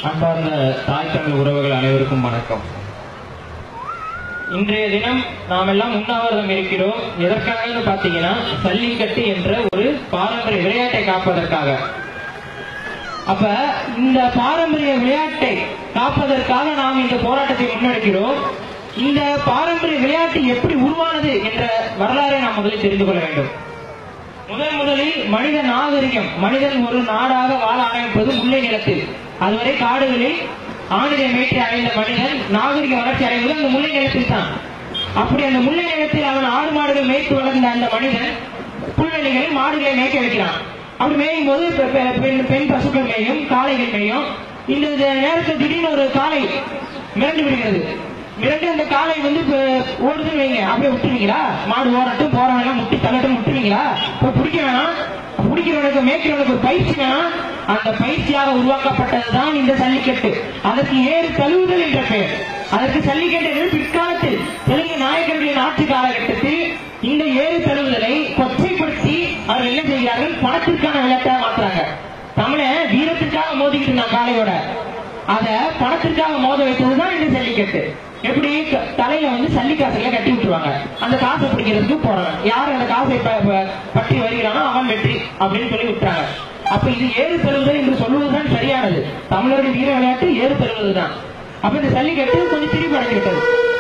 அன்பார்ந்த தாய் தமிழ் உறவுகள் அனைவருக்கும் வணக்கம் இன்றைய தினம் நாம் எல்லாம் உண்ணாவிரதம் இருக்கிறோம் எதற்காகன்னு பார்த்தீங்கன்னா சல்லிக்கட்டு என்ற ஒரு பாரம்பரிய விளையாட்டை காப்பதற்காக அப்ப இந்த பாரம்பரிய விளையாட்டை காப்பதற்காக நாம் இந்த போராட்டத்தை முன்னெடுக்கிறோம் இந்த பாரம்பரிய விளையாட்டு எப்படி உருவானது என்ற வரலாறை நாம் முதலில் தெரிந்து கொள்ள வேண்டும் முதன் முதலில் மனித நாகரிகம் மனிதன் ஒரு நாடாக வாழ ஆரம்பிப்பது முல்லை நிலத்தில் அதுவரை காடுகளில் ஆணிலை மேய்ச்சி அடைந்த மனிதன் நாகரிக வளர்ச்சி அடைவது அந்த முல்லை நிலத்தில் தான் அப்படி அந்த முல்லை நிலத்தில் அவன் ஆடு மாடுகள் மேய்த்து வளர்ந்த அந்த மனிதன் புல்வெளிகளில் மாடுகளை மேய்க்க வைக்கிறான் அப்படி மேயும் போது பெ- பெ- பெண் பெண் பசுக்கள் மேயும் காளைகள் மேயும் இந்த இந்த நேரத்தில் திடீர்னு ஒரு காளை மிரண்டு விடுகிறது மிரண்டு அந்த காளை வந்து இப்ப ஓடுதுன்னு வைங்க அப்படியே விட்டுருவீங்களா மாடு ஓடட்டும் போறவங்க முட்டி தள்ளட்டும் விட்டுருவீங்களா இப்ப பிடிக்க வேணாம் பிடிக்கிறவனுக்கு மேய்க்கிறவனுக்கு ஒரு பயிற்சி வேணாம் அந்த பயிற்சியாக உருவாக்கப்பட்டதுதான் இந்த ஜல்லிக்கட்டு அதற்கு ஏறு தழுவுதல் என்ற பெயர் அதற்கு ஜல்லிக்கட்டு என்பது பிற்காலத்தில் தெலுங்கு நாயக்கர்களின் ஆட்சி காலகட்டத்தில் இந்த ஏறு தழுவுதலை கொச்சைப்படுத்தி அவர்கள் என்ன செய்கிறார்கள் பணத்திற்கான விளையாட்டா மாத்துறாங்க தமிழன் வீரத்திற்காக மோதிக்கிட்டு இருந்தான் காளையோட அத பணத்திற்காக மோத வைத்ததுதான் இந்த ஜல்லிக்கட்டு எப்படி க- தலையில வந்து சல்லி காசுகளை கட்டி விட்டுருவாங்க அந்த காசை பிடிக்கிறதுக்கு போறவன் யார் அந்த காசை ப- ப- பற்றி வருகிறானோ அவன் வெற்றி அப்படின்னு சொல்லி விட்டுறாங்க அப்ப இது ஏறு பெறுவது என்று சொல்வதுதான் சரியானது தமிழருடைய வீர விளையாட்டு ஏறு பெறுவதுதான் அப்ப இந்த ஜல்லிக்கட்டு கொஞ்சம் திருப்பி அடைஞ்சுவிட்டது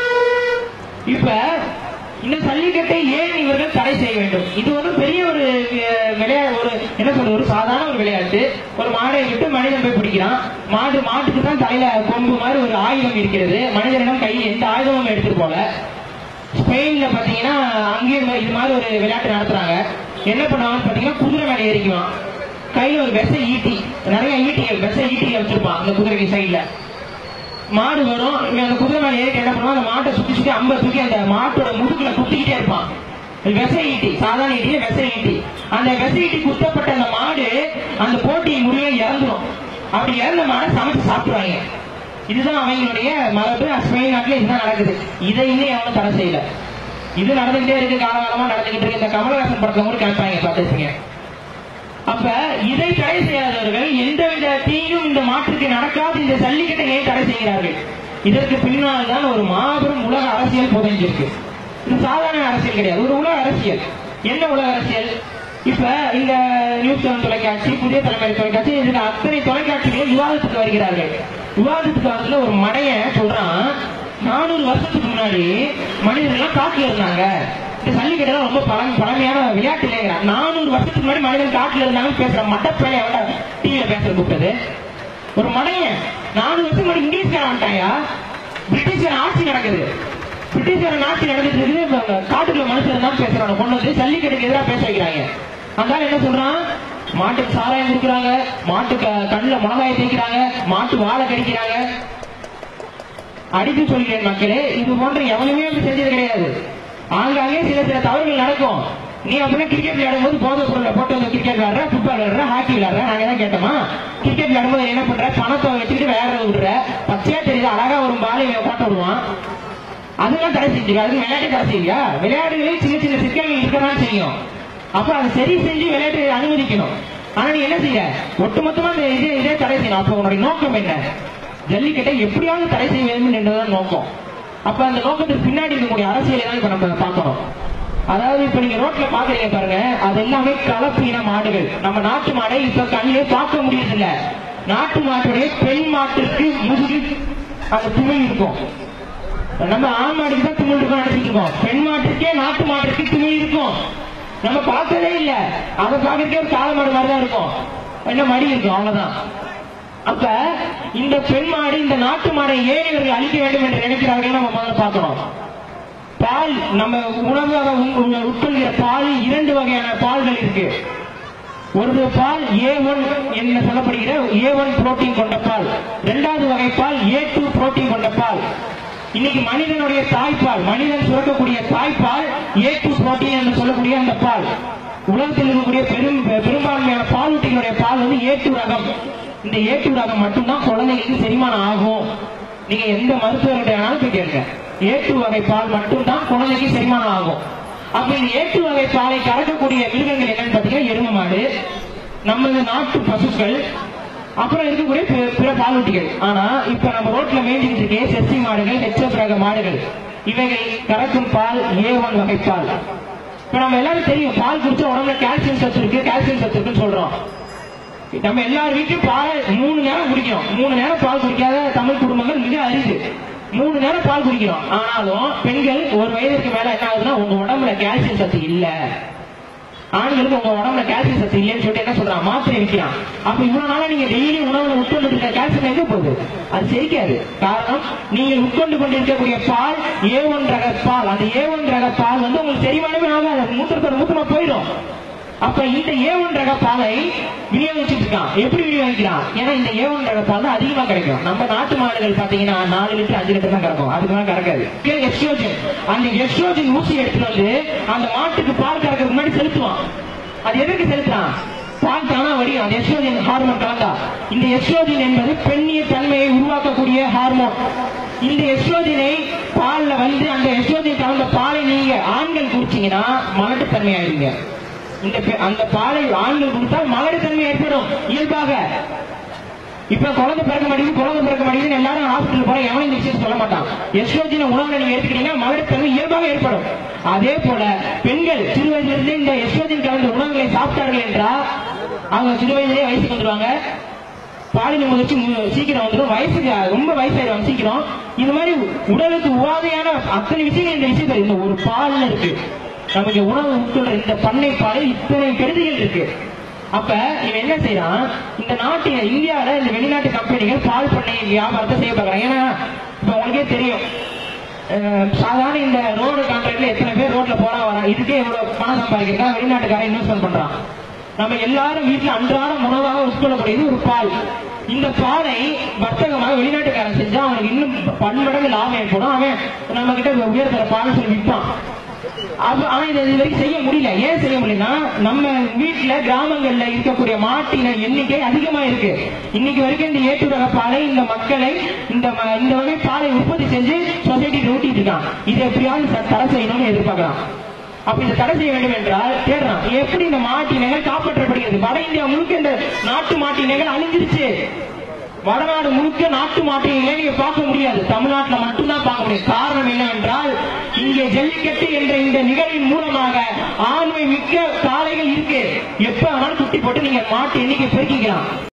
இப்ப இந்த ஜல்லிக்கட்டை ஏன் இவர்கள் தடை செய்ய வேண்டும் இது ஒரு பெரிய ஒரு விளையாட்டு ஒரு என்ன சொல்றது ஒரு சாதாரண ஒரு விளையாட்டு ஒரு மாடை விட்டு மனிதன் போய் பிடிக்கிறான் மாடு மாட்டுக்கு தான் தலையில கொம்பு மாதிரி ஒரு ஆயுதம் இருக்கிறது மனிதனிடம் கையில் எந்த ஆயுதமும் எடுத்துட்டு போல ஸ்பெயின்ல பாத்தீங்கன்னா அங்கேயும் இது மாதிரி ஒரு விளையாட்டு நடத்துறாங்க என்ன பண்ணுவாங்கன்னு பாத்தீங்கன்னா குதிரை மேலே ஏறிக்குவான் கையில ஒரு வெசை ஈட்டி நிறைய ஈட்டிகள் வெசை ஈட்டிகள் வச்சிருப்பான் அந்த குதிரைக்கு சைடுல மாடு வரும் இவன் அந்த குதிரை மேல ஏறி என்ன பண்ணுவான் அந்த மாட்டை சுத்தி சுத்தி அம்ப தூக்கி அந்த மாட்டோட முதுகுல குத்திக்கிட்டே இருப்பான் இது விசை ஈட்டி சாதாரண ஈட்டி விசை ஈட்டி அந்த விசை ஈட்டி குத்தப்பட்ட அந்த மாடு அந்த போட்டி முடிவை இறந்துரும் அப்படி இறந்த மாடை சமைச்சு சாப்பிடுவாங்க இதுதான் அவங்களுடைய மரபு ஸ்பெயின் நாட்டுல இதுதான் நடக்குது இதை இன்னும் எவனும் தடை செய்யல இது நடந்துகிட்டே இருக்கு காலகாலமா நடந்துகிட்டு இருக்கு இந்த கமலஹாசன் படத்துல கூட கேட்பாங்க பார்த்துருப்பீங்க அப்ப இதை தடை செய்யாதவர்கள் எந்தவித தீங்கும் இந்த மாற்றுக்கு நடக்காது இந்த ஜல்லிக்கட்டை ஏன் தடை செய்கிறார்கள் இதற்கு பின்னால் தான் ஒரு மாபெரும் உலக அரசியல் புதைஞ்சிருக்கு இது சாதாரண அரசியல் கிடையாது ஒரு உலக அரசியல் என்ன உலக அரசியல் இப்ப இந்த நியூஸ் செவன் தொலைக்காட்சி புதிய தலைமுறை தொலைக்காட்சி இதுக்கு அத்தனை தொலைக்காட்சிகளும் விவாதத்துக்கு வருகிறார்கள் விவாதத்துக்கு வரதுல ஒரு மடைய சொல்றான் நானூறு வருஷத்துக்கு முன்னாடி மனிதர்கள்லாம் காட்டுல இருந்தாங்க இந்த ஜல்லிக்கட்டு ரொம்ப பழம் பழமையான விளையாட்டு இல்லையா நானூறு வருஷத்துக்கு முன்னாடி மனிதன் காட்டுல இருந்தாங்கன்னு பேசுற மட்டப்பேலை எவ்வளோ டிவியில பேசுற கூப்பிட்டது ஒரு மடையன் நானூறு வருஷத்துக்கு முன்னாடி இங்கிலீஷ்காரன் வந்துட்டாயா பிரிட்டிஷ்காரன் ஆட்சி நடக்குது பிரிட்டிஷ்காரன் ஆட்சி நடந்துட்டு இருக்குது இப்ப அவங்க காட்டுக்குள்ள மனுஷன் தான் பேசுறாங்க கொண்டு வந்து ஜல்லிக்கட்டுக்கு எதிராக பேச வைக்கிறாங்க அந்த ஆள் என்ன சொல்றான் மாட்டுக்கு சாராயம் கொடுக்குறாங்க மாட்டுக்கு கண்ணுல மிளகாயை தேய்க்கிறாங்க மாட்டு வாழை கடிக்கிறாங்க அடித்து சொல்கிறேன் மக்களே இது போன்ற எவனுமே அப்படி செஞ்சது கிடையாது ஆங்காங்கே சில சில தவறுகள் நடக்கும் நீ அப்படியே கிரிக்கெட் விளையாடும் போது போதை பொருளை போட்டு வந்து கிரிக்கெட் விளையாடுற ஃபுட்பால் விளையாடுற ஹாக்கி விளையாடுற நாங்க தான் கேட்டோமா கிரிக்கெட் விளையாடும் போது என்ன பண்ற பணத்தை வச்சுக்கிட்டு விளையாடுற விடுற பச்சையா தெரியுது அழகா ஒரு பாலை போட்ட விடுவான் அதெல்லாம் தடை செஞ்சுக்க அதுக்கு விளையாட்டு தடை செய்யா விளையாட்டுகளில் சின்ன சின்ன சிக்கல்கள் இருக்கதான் செய்யும் அப்ப அதை சரி செஞ்சு விளையாட்டு அனுமதிக்கணும் ஆனா நீ என்ன செய்ய ஒட்டுமொத்தமா இந்த இதே இதே தடை செய்யணும் அப்ப உன்னுடைய நோக்கம் என்ன ஜல்லிக்கட்டை எப்படியாவது தடை செய்ய வேண்டும் என்றுதான் நோக்கம் அப்ப அந்த நோக்கத்துக்கு பின்னாடி இருக்கக்கூடிய அரசியலை தான் இப்ப நம்ம பார்க்கணும் அதாவது இப்ப நீங்க ரோட்ல பாக்குறீங்க பாருங்க அது எல்லாமே கலப்பு இன மாடுகள் நம்ம நாட்டு மாடை இப்ப கண்ணிலே பார்க்க முடியறதில்ல நாட்டு மாட்டுடைய பெண் மாட்டிற்கு முதுகு அந்த துணை இருக்கும் நம்ம ஆண் மாட்டுக்கு தான் துமிழ் இருக்கும் நினைச்சிட்டு இருக்கோம் பெண் மாட்டுக்கே நாட்டு மாட்டுக்கு துமிழ் இருக்கும் நம்ம பார்த்ததே இல்ல அதை பார்க்கறதுக்கே ஒரு காளை மாடு மாதிரி தான் இருக்கும் என்ன மடி இருக்கும் அவ்வளவுதான் அப்ப இந்த பெண் மாடு இந்த நாட்டு மாடை ஏன் இவர்கள் அழிக்க வேண்டும் என்று நினைக்கிறார்கள் நம்ம முதல்ல பார்க்கணும் பால் நம்ம உணவாக உ- உட்கொள்கிற பால் இரண்டு வகையான பால்கள் இருக்கு ஒரு பால் ஏ ஒன் என்ன சொல்லப்படுகிற ஏ ஒன் புரோட்டீன் கொண்ட பால் இரண்டாவது வகை பால் ஏ டூ புரோட்டீன் கொண்ட பால் இன்னைக்கு மனிதனுடைய தாய்ப்பால் மனிதன் சுரக்கக்கூடிய தாய்ப்பால் ஏ டூ புரோட்டீன் என்று சொல்லக்கூடிய அந்த பால் உலகத்தில் இருக்கக்கூடிய பெரும் பெரும்பான்மையான பாலூட்டிகளுடைய பால் வந்து ஏ டூ ரகம் இந்த ஏ டூ ரகம் மட்டும்தான் குழந்தைகளுக்கு செரிமானம் ஆகும் நீங்க எந்த மருத்துவர்கிட்ட வேணாலும் போய் கேளுங்க ஏ டூ வகை பால் மட்டும்தான் குழந்தைக்கு செரிமானம் ஆகும் அப்ப இந்த ஏட்டு வகை பாலை கறக்கக்கூடிய மிருகங்கள் என்னன்னு பாத்தீங்கன்னா எருமை மாடு நமது நாட்டு பசுக்கள் அப்புறம் இருக்கக்கூடிய பிற- பிற பாலூட்டிகள் ஆனா இப்ப நம்ம ரோட்ல மேய்ஞ்சிட்டு இருக்கே செஸ்ஸி மாடுகள் ஹெச்எஃப் ரக மாடுகள் இவைகள் கறக்கும் பால் ஏ ஒன் வகை பால் இப்ப நம்ம எல்லாரும் தெரியும் பால் குடிச்சா உடம்புல கால்சியம் சத்து இருக்கு கால்சியம் சத்து இருக்குன்னு சொல்றோம் நம்ம எல்லார் வீட்லயும் பால் மூணு நேரம் குடிக்கிறோம் மூணு நேரம் பால் குடிக்காத தமிழ் குடும்பங்கள் மிக அரிது மூணு நேரம் பால் குடிக்கிறோம் ஆனாலும் பெண்கள் ஒரு வயதுக்கு மேல என்ன ஆகுதுன்னா உங்க உடம்புல கால்சியம் சத்து இல்ல ஆண்களுக்கு உங்க உடம்புல கால்சியம் சத்து இல்லைன்னு சொல்லிட்டு என்ன சொல்றான் மாத்திரை விற்கிறான் அப்ப இவ்வளவு நாளா நீங்க டெய்லி உணவுல உட்கொண்டு இருக்க கால்சியம் எங்க போகுது அது செரிக்காது காரணம் நீங்கள் உட்கொண்டு கொண்டிருக்கக்கூடிய பால் ஏ ஒன் ரக பால் அந்த ஏ ஒன் ரக பால் வந்து உங்களுக்கு செரிமானமே ஆகாது மூத்திரத்தோட மூத்திரமா போயிடும் அப்ப இந்த ஏ ஒன் ரக பாலை விநியோகிச்சுட்டு இருக்கான் எப்படி விநியோகிக்கிறான் ஏன்னா இந்த ஏ ஒன் ரக பால் தான் அதிகமா கிடைக்கும் நம்ம நாட்டு மாடுகள் பாத்தீங்கன்னா நாலு லிட்டர் அஞ்சு லிட்டர் தான் கறக்கும் அதுக்கு மேல கறக்காது எஸ்ட்ரோஜன் அந்த எஸ்ட்ரோஜன் ஊசி எடுத்துட்டு வந்து அந்த மாட்டுக்கு பால் கறக்கிறதுக்கு முன்னாடி செலுத்துவான் அது எதுக்கு செலுத்துறான் பால் தானா வடியும் அந்த எஸ்ட்ரோஜன் ஹார்மோன் கலந்தா இந்த எஸ்ட்ரோஜன் என்பது பெண்ணிய தன்மையை உருவாக்கக்கூடிய ஹார்மோன் இந்த எஸ்ட்ரோஜனை பால்ல வந்து அந்த எஸ்ட்ரோஜன் கலந்த பாலை நீங்க ஆண்கள் குடிச்சீங்கன்னா மலட்டுத்தன்மை ஆயிருங்க இந்த பெ- அந்த பாலை ஆண்கள் கொடுத்தால் மலட்டுத்தன்மை ஏற்படும் இயல்பாக இப்ப குழந்தை பிறக்க மாட்டேங்குது குழந்தை பிறக்க மாட்டேங்குது எல்லாரும் ஹாஸ்பிட்டல் போற எவனும் இந்த விஷயம் சொல்ல மாட்டான் எஸ்ட்ரோஜன் உணவுல நீங்க எடுத்துக்கிட்டீங்கன்னா மலட்டுத்தன்மை இயல்பாக ஏற்படும் அதே போல பெண்கள் சிறு வயதிலிருந்து இந்த எஸ்ட்ரோஜன் கலந்த உணவுகளை சாப்பிட்டார்கள் என்றால் அவங்க சிறு வயதிலேயே வயசுக்கு வந்துருவாங்க பாலின முதிர்ச்சி மு- சீக்கிரம் வந்துடும் வயசுக்கு ரொம்ப வயசாயிடுவாங்க சீக்கிரம் இது மாதிரி உடலுக்கு உபாதையான அத்தனை விஷயங்கள் இந்த விஷயத்துல இந்த ஒரு பால்ல இருக்கு நமக்கு உணவு உட்கொள்ற இந்த பண்ணை பாலில் இத்தனை கெடுதிகள் இருக்கு அப்ப இவன் என்ன செய்யறான் இந்த நாட்டு இந்தியால இந்த வெளிநாட்டு கம்பெனிகள் பால் பண்ணை வியாபாரத்தை செய்ய பார்க்கறாங்க ஏன்னா இப்ப உங்களுக்கே தெரியும் அஹ், சாதாரண இந்த ரோடு கான்ட்ராக்ட்ல எத்தனை பேர் ரோட்ல போறா வரா இதுக்கே இவ்வளவு பணம் சம்பாதிக்கிறதா வெளிநாட்டுக்காரன் இன்வெஸ்ட்மெண்ட் பண்றான் நம்ம எல்லாரும் வீட்டுல அன்றாடம் உணவாக உட்கொள்ளக்கூடியது ஒரு பால் இந்த பாலை வர்த்தகமாக வெளிநாட்டுக்காரன் செஞ்சா அவனுக்கு இன்னும் பன்மடங்கு லாபம் ஏற்படும் அவன் நம்ம கிட்ட உயர்தர பால் சொல்லி விற்பான் அப்ப ஆனா இதை இது வரைக்கும் செய்ய முடியல ஏன் செய்ய முடியலன்னா நம்ம வீட்டுல கிராமங்கள்ல இருக்கக்கூடிய மாட்டின எண்ணிக்கை அதிகமா இருக்கு இன்னைக்கு வரைக்கும் இந்த ஏற்று ரக பாலை இந்த மக்களை இந்த ம- இந்த வகை பாலை உற்பத்தி செஞ்சு சொசைட்டிக்கு ஊட்டிட்டு இருக்கான் இதை எப்படியாவது ச- தடை செய்யணும்னு எதிர்பார்க்கலாம் அப்ப இதை தடை செய்ய வேண்டும் என்றால் தேடுறான் எப்படி இந்த மாட்டினங்கள் காப்பாற்றப்படுகிறது வட இந்தியா முழுக்க இந்த நாட்டு மாட்டினங்கள் அழிஞ்சிருச்சு வடநாடு முழுக்க நாட்டு மாட்டினங்களை நீங்க பார்க்க முடியாது தமிழ்நாட்டுல மட்டும்தான் பார்க்க முடியும் காரணம் என்னவென்றால் இங்கே ஜல்லிக்கட்டு என்ற இந்த நிகழ்வின் மூலமாக ஆண்மை மிக்க காளைகள் இருக்கு எப்ப வேணாலும் குட்டி போட்டு நீங்க மாட்டு எண்ணிக்கை பெருக்கிக்கலாம்